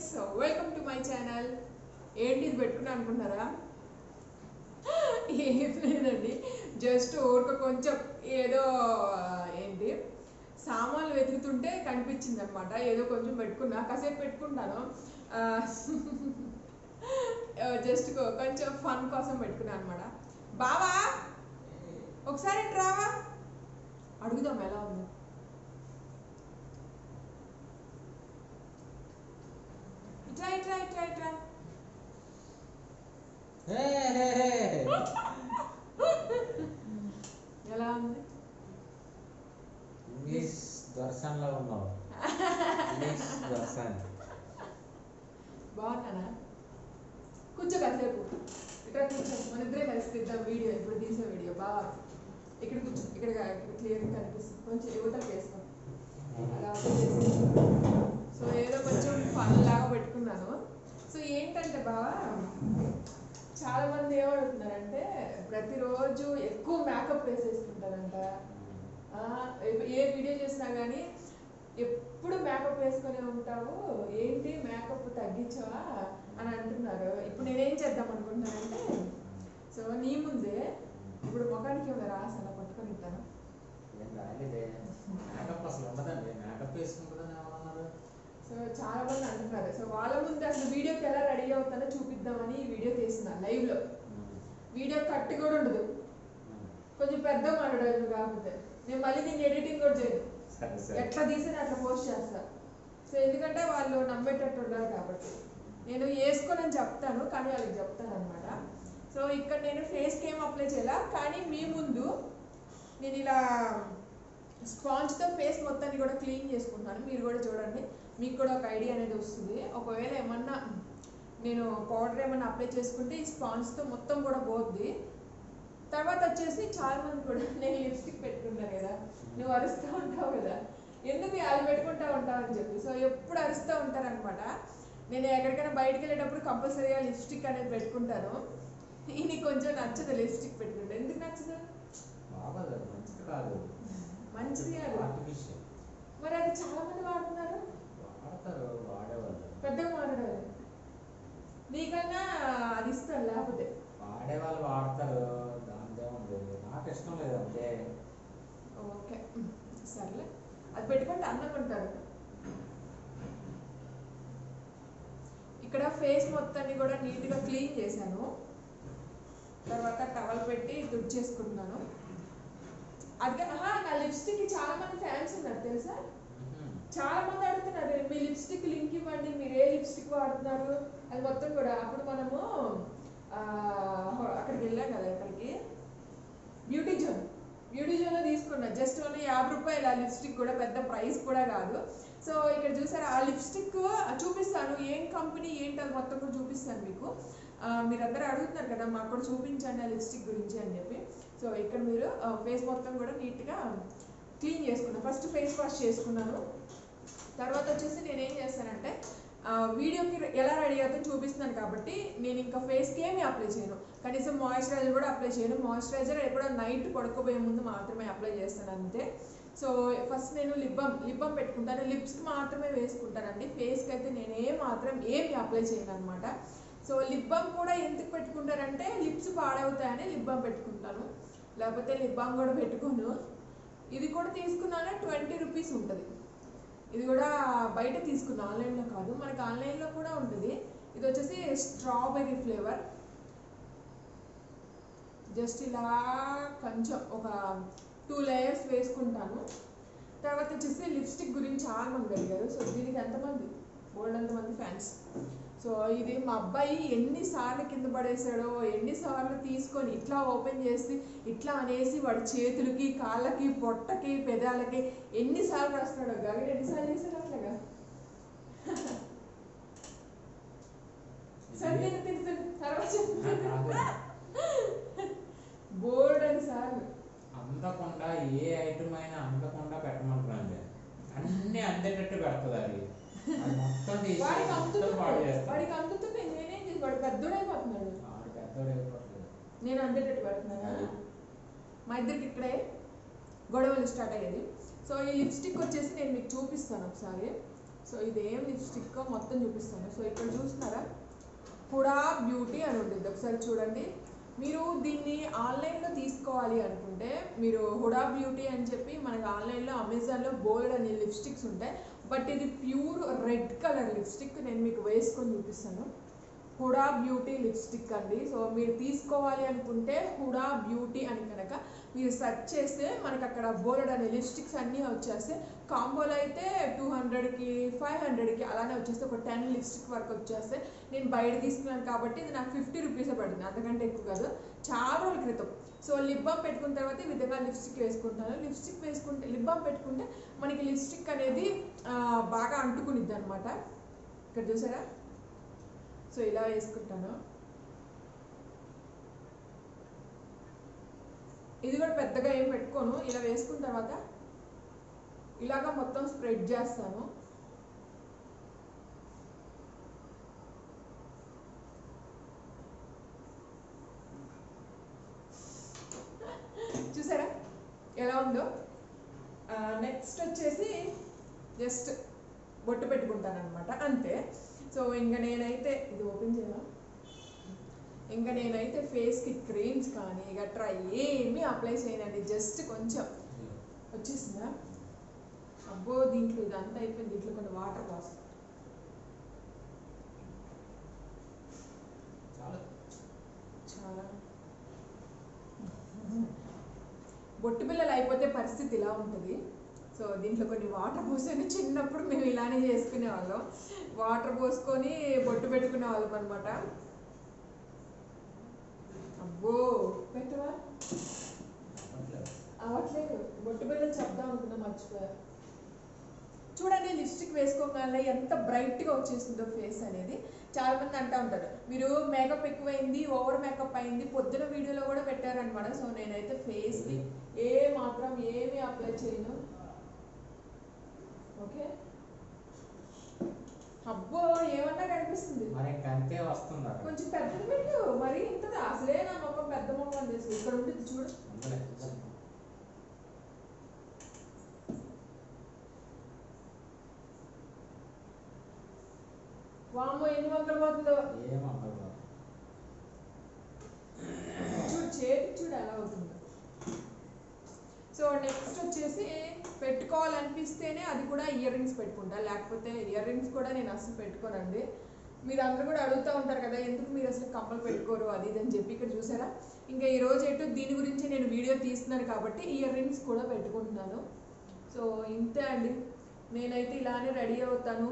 Welcome to my channel ఏంటి ఇది పెట్టుకున్నా అనుకుంటున్నారా ఏం లేదండి జస్ట్ ఊరిక కొంచెం ఏదో ఆ, ఏంటి సామాన్లు వెతుకుతుంటే కనిపించింది అనమాట ఏదో కొంచెం పెట్టుకున్నా కాసేపు పెట్టుకుంటాను జస్ట్ కొంచెం ఫన్ కోసం పెట్టుకున్నా అనమాట బావా ఒకసారి ఇటు రావా అడుగుదాం ఎలా ఉంది ఇట్రా ఇట్రా ఇట్రా ఇట్రా హే, హే, హే. ఎలా ఉంది ఇంగ్లీష్ దర్శన్లో ఉన్నావు ఇంగ్లీష్ దర్శన్ బాగున్నానా కూర్చో కాసేపు ఇక్కడ కూర్చో మన ఇద్దరే కలిసి తీద్దాం వీడియో ఇప్పుడు తీసే వీడియో బాగా ఇక్కడ కూర్చో ఇక్కడ కా- ఇక్కడ క్లియర్గా కనిపిస్తుంది కొంచెం యువతలు వేస్తాం అలా సో ఏదో కొంచెం ఫన్ లాగా పెట్టుకున్నాను సో ఏంటంటే బావా చాలా మంది ఏమడుగుతున్నారంటే ప్రతిరోజు ఎక్కువ మేకప్ వేసేసుకుంటారంట ఆ, ఏ- ఏ వీడియో చేసినా కానీ ఎప్పుడు మేకప్ వేసుకొని ఉంటావు ఏంటి మేకప్ తగ్గించవా అని అంటున్నారు ఇప్పుడు నేనేం చేద్దాం అనుకుంటున్నానంటే సో నీ ముందే ఇప్పుడు ముఖానికి ఏమైనా రాసి అలా పట్టుకొని ఉంటాను ఏం రాలేదే మేకప్ అసలు ఉండదండి మేకప్ వేసుకుంటుందని ఏమన్నారు సో చాలా మంది అంటున్నారు సో వాళ్ళ ముందు అసలు వీడియోకి ఎలా రెడీ అవుతానో చూపిద్దామని ఈ వీడియో తీసిన లైవ్ లో వీడియో కట్ కూడా ఉండదు కొంచెం పెద్ద మాట్లాడారు కాకపోతే నేను మళ్ళీ నేను ఎడిటింగ్ కూడా చేయను సరే సరే ఎట్లా తీసి అట్లా పోస్ట్ చేస్తా సో ఎందుకంటే వాళ్ళు నమ్మేటట్టు ఉండాలి కాబట్టి నేను వేసుకోనని చెప్తాను కానీ వాళ్ళకి చెప్తాను అనమాట సో ఇక్కడ నేను ఫేస్కి ఏం అప్లై చేయాల కానీ మీ ముందు నేను ఇలా స్పాంజ్తో ఫేస్ మొత్తాన్ని కూడా క్లీన్ చేసుకుంటాను మీరు కూడా చూడండి మీకు కూడా ఒక ఐడియా అనేది వస్తుంది ఒకవేళ ఏమన్నా నేను పౌడర్ ఏమన్నా అప్లై చేసుకుంటే ఈ స్పాంజ్తో మొత్తం కూడా పోద్ది తర్వాత వచ్చేసి చాలా మంది కూడా నేను లిప్స్టిక్ పెట్టుకుంటాను కదా నువ్వు అరుస్తూ ఉంటావు కదా ఎందుకు అది పెట్టుకుంటా ఉంటావు అని చెప్పి సో ఎప్పుడు అరుస్తూ ఉంటారనమాట నేను ఎక్కడికైనా బయటికి వెళ్ళేటప్పుడు కంపల్సరీగా లిప్స్టిక్ అనేది పెట్టుకుంటాను ఇది కొంచెం నచ్చదు లిప్స్టిక్ పెట్టుకుంటే ఎందుకు నచ్చదు బాగోదు అది మంచిది కాదు మంచిది కాదు ఆర్టిఫిషియల్ మరి అది చాలా మంది వాడుతున్నారు వాడతారు వాడేవాళ్ళు పెద్దగా మాట్లాడారు నీకన్నా అది ఇస్తాను లేకపోతే వాడేవాళ్ళు వాడతారు దాంతో ఉంది నాకు ఇష్టం లేదు అంతే ఓకే సర్లే అది పెట్టుకుంటే అందంగా ఉంటారు ఇక్కడ ఫేస్ మొత్తాన్ని కూడా నీట్గా క్లీన్ చేశాను తర్వాత టవల్ పెట్టి తుడిచేసుకుంటున్నాను అది ఆహా నా లిప్స్టిక్ చాలా మంది ఫ్యాన్స్ ఉన్నారు తెలుసా మ్మ్. చాలా మంది అడుగుతున్నారు మీ లిప్స్టిక్ లింక్ ఇవ్వండి మీరు ఏ లిప్స్టిక్ వాడుతున్నారు అది మొత్తం కూడా అప్పుడు మనము ఆ, అక్కడికి వెళ్ళాం కదా ఎక్కడికి బ్యూటీ జోన్ బ్యూటీ జోన్లో తీసుకున్నా జస్ట్ ఓన్లీ యాభై రూపాయలు ఆ లిప్స్టిక్ కూడా పెద్ద ప్రైస్ కూడా కాదు సో ఇక్కడ చూసారా ఆ లిప్స్టిక్ చూపిస్తాను ఏం కంపెనీ ఏంటి అది మొత్తం కూడా చూపిస్తాను మీకు ఆ, మీరందరూ అడుగుతున్నారు కదా మాకు కూడా చూపించండి ఆ లిప్స్టిక్ గురించి అని చెప్పి సో ఇక్కడ మీరు ఫేస్ మొత్తం కూడా నీట్గా క్లీన్ చేసుకున్నాను ఫస్ట్ ఫేస్ వాష్ చేసుకున్నాను తర్వాత వచ్చేసి నేను ఏం చేస్తానంటే ఆ, వీడియోకి ఎలా రెడీ అవుతుందో చూపిస్తున్నాను కాబట్టి నేను ఇంకా ఫేస్కి ఏమీ అప్లై చేయను కనీసం మాయిశ్చరైజర్ కూడా అప్లై చేయను మాయిశ్చరైజర్ ఎప్పుడో నైట్ పడుకోబోయే ముందు మాత్రమే అప్లై చేస్తాను అంతే సో ఫస్ట్ నేను లిబ్బం లిబ్బం పెట్టుకుంటాను లిప్స్కి మాత్రమే వేసుకుంటానండి ఫేస్కి అయితే నేను ఏ మాత్రం ఏమి అప్లై చేయను అనమాట సో లిబ్బం కూడా ఎందుకు పెట్టుకుంటానంటే లిప్స్ పాడవుతాయని లిబ్బం పెట్టుకుంటాను లేకపోతే లిబ్బం కూడా పెట్టుకోను ఇది కూడా తీసుకున్నాను ట్వంటీ రూపీస్ ఉంటుంది ఇది కూడా బయట తీసుకున్నా ఆన్లైన్లో కాదు మనకి ఆన్లైన్లో కూడా ఉంటుంది ఇది వచ్చేసి స్ట్రాబెర్రీ ఫ్లేవర్ జస్ట్ ఇలా కొంచెం ఒక టూ లేయర్స్ వేసుకుంటాను తర్వాత వచ్చేసి లిప్స్టిక్ గురించి చాలా మంది అడిగారు సో దీనికి ఎంతమంది బోల్డ్ ఎంతమంది ఫ్యాన్స్ సో ఇది మా అబ్బాయి ఎన్నిసార్లు కింద పడేసాడో ఎన్నిసార్లు తీసుకొని ఇట్లా ఓపెన్ చేసి ఇట్లా అనేసి వాడి చేతులకి కాళ్ళకి పొట్టకి పెదాలకి ఎన్నిసార్లు రాస్తున్నాడో గగన్ ఎన్నిసార్లు చేశాడు అట్లాగా సరే తిను తిను తిను తర్వాత చెప్పు. బోర్డ్ అని సార్లు అందకుండా ఏ ఐటమ్ అయినా అందకుండా పెట్టమంటారండి అన్ని అందేటట్టు పెడుతుంది అది అది మొత్తం తీసి వాడికి మొత్తం పాడు అందుతున్నాడు చేస్తాడు వాడికి అందుతుంటే నేనేం చేసి వాడు పెద్దోడైపోతున్నాడు వాడు పెద్దోడు అయిపోతుంది నేను అందేటట్టు పెడుతున్నానా మా ఇద్దరికి ఇక్కడే గొడవలు స్టార్ట్ అయ్యేది సో ఈ లిప్స్టిక్ వచ్చేసి నేను మీకు చూపిస్తాను ఒకసారి సో ఇదేం లిప్స్టిక్ మొత్తం చూపిస్తాను సో ఇక్కడ చూస్తున్నారా హుడా బ్యూటీ అని ఉంటుంది ఒకసారి చూడండి మీరు దీన్ని ఆన్లైన్లో తీసుకోవాలి అనుకుంటే మీరు హుడా బ్యూటీ అని చెప్పి మనకి ఆన్లైన్లో అమెజాన్లో బోల్డ్ అనే లిప్స్టిక్స్ ఉంటాయి బట్ ఇది ప్యూర్ రెడ్ కలర్ లిప్స్టిక్ నేను మీకు వేసుకొని చూపిస్తాను హుడా బ్యూటీ లిప్స్టిక్ అండి సో మీరు తీసుకోవాలి అనుకుంటే హుడా బ్యూటీ అని కనుక మీరు సెర్చ్ చేస్తే మనకు అక్కడ బోలెడ్ అనే లిప్స్టిక్స్ అన్నీ వచ్చేస్తాయి కాంబోలో అయితే టూ హండ్రెడ్కి ఫైవ్ హండ్రెడ్కి అలానే వచ్చేస్తే ఒక టెన్ లిప్స్టిక్ వరకు వచ్చేస్తాయి నేను బయట తీసుకున్నాను కాబట్టి ఇది నాకు ఫిఫ్టీ రూపీసే పడింది అంతకంటే ఎక్కువ కాదు చాలా రోజుల క్రితం సో లిప్ బామ్ పెట్టుకున్న తర్వాత ఈ విధంగా లిప్స్టిక్ వేసుకుంటాను లిప్స్టిక్ వేసుకుంటే లిప్ బామ్ పెట్టుకుంటే మనకి లిప్స్టిక్ అనేది ఆ, బాగా అంటుకునిద్ది అనమాట ఇక్కడ చూసారా సో ఇలా వేసుకుంటాను ఇది కూడా పెద్దగా ఏం పెట్టుకోను ఇలా వేసుకున్న తర్వాత ఇలాగా మొత్తం స్ప్రెడ్ చేస్తాను చూసారా ఎలా ఉందో నెక్స్ట్ వచ్చేసి జస్ట్ బొట్టు పెట్టుకుంటాను అనమాట అంతే సో ఇంకా నేనైతే ఇది ఓపెన్ చేయాలా ఇంకా నేనైతే ఫేస్కి క్రీమ్స్ కానీ ఇక ట్రై ఏమీ అప్లై చేయనండి జస్ట్ కొంచెం వచ్చేసిందా అబ్బో దీంట్లో ఇదంతా అయిపోయింది దీంట్లో కొన్ని వాటర్ పోస్తాను చాలా చాలా బొట్టు పిల్లలు అయిపోతే పరిస్థితి ఇలా ఉంటుంది సో దీంట్లో కొన్ని వాటర్ పోసుకొని చిన్నప్పుడు మేము ఇలానే చేసుకునే వాళ్ళం వాటర్ పోసుకొని బొట్టు పెట్టుకునే వాళ్ళం అనమాట అబ్బో పెట్టవా అట్లేదు. అవట్లేదు బొట్టు బిళ్ళలు చెప్దాం అనుకున్నా మర్చిపోయా చూడండి లిప్స్టిక్ వేసుకోగానే ఎంత బ్రైట్గా వచ్చేసిందో ఫేస్ అనేది చాలా మంది అంటూ ఉంటారు మీరు మేకప్ ఎక్కువైంది ఓవర్ మేకప్ అయింది పొద్దున వీడియోలో కూడా పెట్టారనమాట సో నేనైతే ఫేస్కి ఏ మాత్రం ఏమీ అప్లై చేయను ఓకే అబ్బో ఏమన్నా కనిపిస్తుంది మరి ఇంక అంతే వస్తుంది అక్కడ కొంచెం పెద్దది పెట్టు మరి ఇంతది అసలే నా మొక్క పెద్ద మొక్క అని తెలుసు ఇక్కడ ఉంటుంది చూడు అందులో వామ్మో ఎన్ని మొక్కలు పోతుందో ఏం అవ్వదు చూడు చేతికి చూడు ఎలా అవుతుందో సో నెక్స్ట్ వచ్చేసి పెట్టుకోవాలనిపిస్తేనే అది కూడా ఇయర్ రింగ్స్ పెట్టుకుంటా లేకపోతే ఇయర్ రింగ్స్ కూడా నేను అసలు పెట్టుకోనండి మీరు అందరూ కూడా అడుగుతూ ఉంటారు కదా ఎందుకు మీరు అసలు కమ్మలు పెట్టుకోరు అది ఇది అని చెప్పి ఇక్కడ చూసారా ఇంకా ఈ రోజు ఎటు దీని గురించి నేను వీడియో తీస్తున్నాను కాబట్టి ఇయర్ రింగ్స్ కూడా పెట్టుకుంటున్నాను సో ఇంతే అండి నేనైతే ఇలానే రెడీ అవుతాను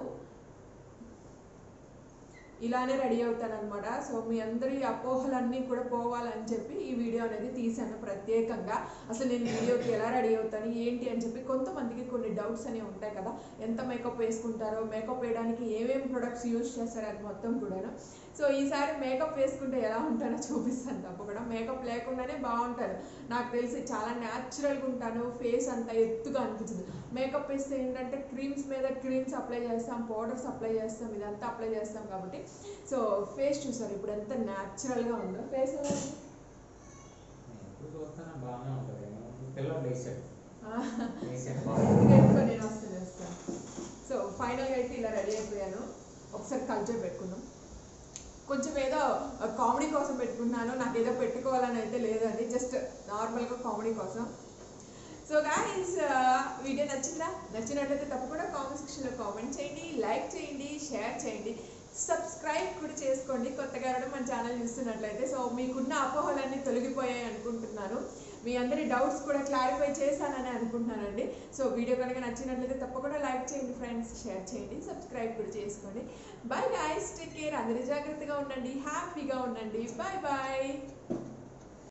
ఇలానే రెడీ అవుతాను అనమాట సో మీ అందరి అపోహలన్నీ కూడా పోవాలని చెప్పి ఈ వీడియో అనేది తీశాను ప్రత్యేకంగా అసలు నేను వీడియోకి ఎలా రెడీ అవుతాను ఏంటి అని చెప్పి కొంతమందికి కొన్ని డౌట్స్ అనేవి ఉంటాయి కదా ఎంత మేకప్ వేసుకుంటారో మేకప్ వేయడానికి ఏమేమి ప్రొడక్ట్స్ యూజ్ చేస్తారో అది మొత్తం కూడాను సో ఈసారి మేకప్ వేసుకుంటే ఎలా ఉంటానో చూపిస్తాను తప్పకుండా మేకప్ లేకుండానే బాగుంటాను నాకు తెలిసి చాలా న్యాచురల్గా ఉంటాను ఫేస్ అంత ఎత్తుగా అనిపించదు మేకప్ వేస్తే ఏంటంటే క్రీమ్స్ మీద క్రీమ్స్ అప్లై చేస్తాం పౌడర్స్ అప్లై చేస్తాం ఇదంతా అప్లై చేస్తాం కాబట్టి సో ఫేస్ చూసారు ఇప్పుడు ఎంత న్యాచురల్గా ఉందో ఫేస్ ఎలా ఉంది? నేను ఎప్పుడు చూస్తున్నా బాగానే ఉంటుంది ఏమో పిల్లలు వేసాడు ఆ, వేసాడు ఇంటికి వెళ్ళిపోయి నేను వస్తాను వస్తాను సో ఫైనల్గా అయితే ఇలా రెడీ అయిపోయాను ఒకసారి కల్చర్ పెట్టుకుందాం కొంచెం ఏదో కామెడీ కోసం పెట్టుకున్నాను నాకు ఏదో పెట్టుకోవాలని అయితే లేదండి జస్ట్ నార్మల్గా కామెడీ కోసం సో గాయస్ వీడియో నచ్చిందా నచ్చినట్లయితే తప్పకుండా కామెంట్ సెక్షన్లో కామెంట్ చేయండి లైక్ చేయండి షేర్ చేయండి సబ్స్క్రైబ్ కూడా చేసుకోండి కొత్తగా ఎవరైనా మన ఛానల్ చూస్తున్నట్లయితే సో మీకున్న అపోహలన్నీ తొలగిపోయాయి అనుకుంటున్నాను మీ అందరి డౌట్స్ కూడా క్లారిఫై చేశానని అనుకుంటున్నానండి సో వీడియో కనుక నచ్చినట్లయితే తప్పకుండా లైక్ చేయండి ఫ్రెండ్స్ షేర్ చేయండి సబ్స్క్రైబ్ కూడా చేసుకోండి బాయ్ గాయస్ టేక్ కేర్ అందరి జాగ్రత్తగా ఉండండి హ్యాపీగా ఉండండి బాయ్ బాయ్